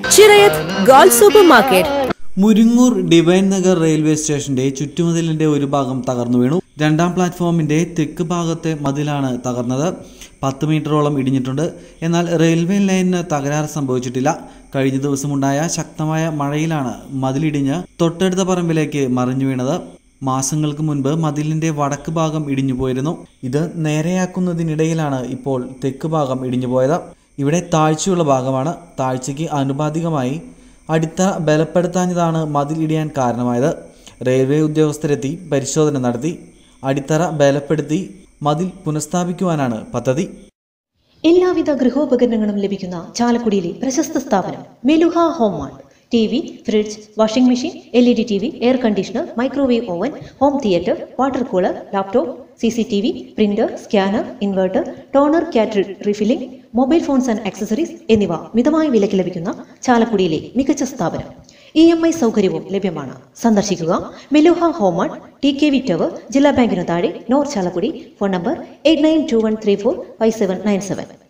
Chirayath gold super market Muringoor divine Nagar railway സ്റ്റേഷന്റെ ചുറ്റുമതിലിന്റെ ഒരു ഭാഗം തകർന്നു വീണു രണ്ടാം പ്ലാറ്റ്ഫോമിന്റെ തെക്ക് ഭാഗത്തെ മതിലാണ് തകർന്നത് പത്ത് മീറ്ററോളം ഇടിഞ്ഞിട്ടുണ്ട് എന്നാൽ റെയിൽവേ ലൈനിന് തകരാറ് സംഭവിച്ചിട്ടില്ല കഴിഞ്ഞ ദിവസമുണ്ടായ ശക്തമായ മഴയിലാണ് മതിലിടിഞ്ഞ് തൊട്ടടുത്ത പറമ്പിലേക്ക് മറിഞ്ഞു വീണത് മാസങ്ങൾക്ക് മുൻപ് മതിലിന്റെ വടക്ക് ഭാഗം ഇടിഞ്ഞു പോയിരുന്നു ഇത് നേരെയാക്കുന്നതിനിടയിലാണ് ഇപ്പോൾ തെക്ക് ഭാഗം ഇടിഞ്ഞു പോയത് ഇവിടെ താഴ്ചയുള്ള ഭാഗമാണ് താഴ്ചയ്ക്ക് ആനുപാതികമായി അടിത്തറ ബലപ്പെടുത്താഞ്ഞതാണ് മതിൽ ഇടിയാൻ കാരണമായത് റെയിൽവേ ഉദ്യോഗസ്ഥരെത്തി പരിശോധന നടത്തി അടിത്തറ ബലപ്പെടുത്തി മതിൽ പുനഃസ്ഥാപിക്കുവാനാണ് പദ്ധതി എല്ലാവിധ ഗൃഹോപകരണങ്ങളും ലഭിക്കുന്ന ചാലക്കുടിയിലെ പ്രശസ്ത സ്ഥാപനം Meluha home mart T V fridge washing machine L E D T V air conditioner microwave oven home theatre water cooler laptop C C T V printer scanner inverter toner cartridge refilling mobile phones and accessories എന്നിവ മിതമായ വിലയ്ക്ക് ലഭിക്കുന്ന ചാലക്കുടിയിലെ മികച്ച സ്ഥാപനം E M I സൗകര്യവും ലഭ്യമാണ് സന്ദർശിക്കുക Meluha home mart T K V tower ജില്ലാ ബാങ്കിന് താഴെ north Chalakudy phone number eight nine two one three four five seven nine seven